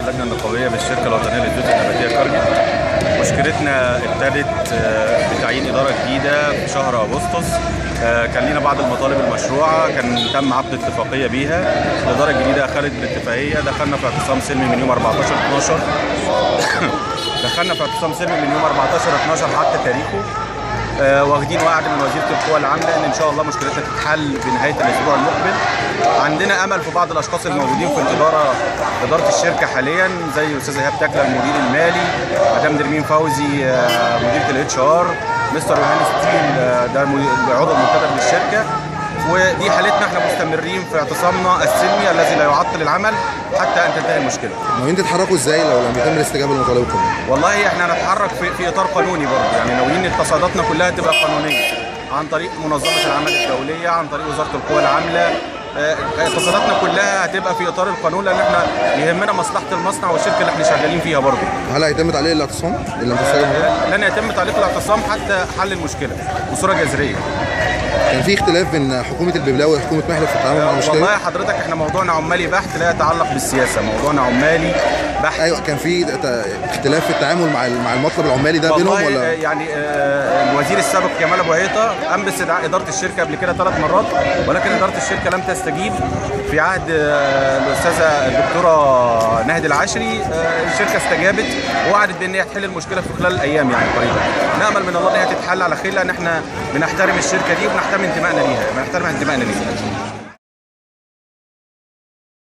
اللجنه النقابيه بالشركه الوطنيه للزيوت النباتيه كارجل مشكلتنا ابتدت آه، بتعيين اداره جديده في شهر اغسطس آه، كان لينا بعض المطالب المشروعه كان تم عقد اتفاقيه بيها الاداره الجديده اخذت الاتفاقيه دخلنا في اعتصام سلمي من يوم 14 12 دخلنا في اعتصام سلمي من يوم 14 12 حتى تاريخه آه، واخدين وعد من وزيره القوى العامله ان ان شاء الله مشكلتنا تتحل بنهايه الاسبوع المقبل عندنا امل في بعض الاشخاص الموجودين في الاداره اداره الشركه حاليا زي الاستاذ ايهاب تكله المدير المالي مدام نرمين فوزي آه، مديره الاتش ار مستر يوهان ستيل آه، ده مدير- عضو المنتدب للشركه ودي حالتنا احنا مستمرين في اعتصامنا السلمي الذي لا يعطل العمل حتى ان تنتهي المشكله ناويين تتحركوا ازاي لو لم يتم الاستجابه لمطالبكم؟ والله احنا هنتحرك في, في اطار قانوني برضه يعني ناويين اتصالاتنا كلها تبقى قانونيه عن طريق منظمه العمل الدوليه عن طريق وزاره القوى العامله آه، اتصالاتنا كلها هتبقى في اطار القانون لان احنا يهمنا مصلحه المصنع والشركه اللي احنا شغالين فيها برضه هل هيتم تعليق الاعتصام؟ ان لم تستجب آه، لن يتم تعليق الاعتصام حتى حل المشكله بصوره جذريه كان في اختلاف بين حكومه الببلاوي وحكومه محلب في التعامل مع المشكله؟ والله حضرتك احنا موضوعنا عمالي بحت لا يتعلق بالسياسه موضوعنا عمالي بحت ايوه كان في ت- اختلاف في التعامل مع ال- مع المطلب العمالي ده بينهم والله ولا؟ يعني آه، الوزير السابق كمال ابو هيطه قام باستدعاء اداره الشركه قبل كده ثلاث مرات ولكن اداره الشركه لم تستجيب في عهد آه، الاستاذه الدكتوره ناهد العشري آه، الشركه استجابت ووعدت بان هي تحل المشكله في خلال الايام يعني قريبا نامل من الله ان هي تتحل على خير لان احنا بنحترم الشركه دي وبنحترم انتمائنا ليها بنحترم انتمائنا ليها